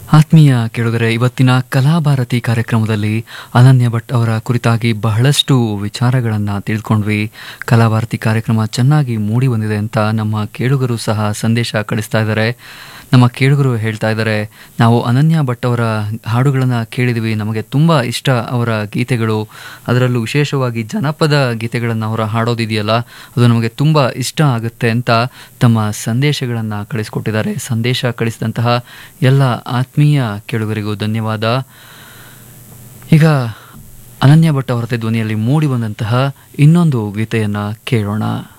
ಆತ್ಮೀಯ ಕೇಳುಗರೆ ಇವತ್ತಿನ ಕಲಾಭಾರತಿ ಕಾರ್ಯಕ್ರಮದಲ್ಲಿ ಅನನ್ಯ ಭಟ್ ಅವರ ಕುರಿತಾಗಿ ಬಹಳಷ್ಟು ವಿಚಾರಗಳನ್ನು ತಿಳ್ಕೊಂಡ್ವಿ ಕಲಾಭಾರತಿ ಕಾರ್ಯಕ್ರಮ ಚೆನ್ನಾಗಿ ಮೂಡಿ ಬಂದಿದೆ ಅಂತ ನಮ್ಮ ಕೇಳುಗರು ಸಹ ಸಂದೇಶ ಕಳಿಸ್ತಾ ಇದ್ದಾರೆ ನಮ್ಮ ಕೇಳುಗರು ಹೇಳ್ತಾ ಇದ್ದಾರೆ ನಾವು ಅನನ್ಯ ಭಟ್ ಅವರ ಹಾಡುಗಳನ್ನು ಕೇಳಿದ್ವಿ ನಮಗೆ ತುಂಬ ಇಷ್ಟ ಅವರ ಗೀತೆಗಳು ಅದರಲ್ಲೂ ವಿಶೇಷವಾಗಿ ಜನಪದ ಗೀತೆಗಳನ್ನು ಅವರ ಹಾಡೋದಿದೆಯಲ್ಲ ಅದು ನಮಗೆ ತುಂಬ ಇಷ್ಟ ಆಗುತ್ತೆ ಅಂತ ತಮ್ಮ ಸಂದೇಶಗಳನ್ನು ಕಳಿಸ್ಕೊಟ್ಟಿದ್ದಾರೆ ಸಂದೇಶ ಕಳಿಸಿದಂತಹ ಎಲ್ಲ ಆತ್ಮೀಯ ಕೇಳುಗರಿಗೂ ಧನ್ಯವಾದ ಈಗ ಅನನ್ಯ ಭಟ್ ಅವರದೇ ಧ್ವನಿಯಲ್ಲಿ ಮೂಡಿ ಬಂದಂತಹ ಇನ್ನೊಂದು ಗೀತೆಯನ್ನು ಕೇಳೋಣ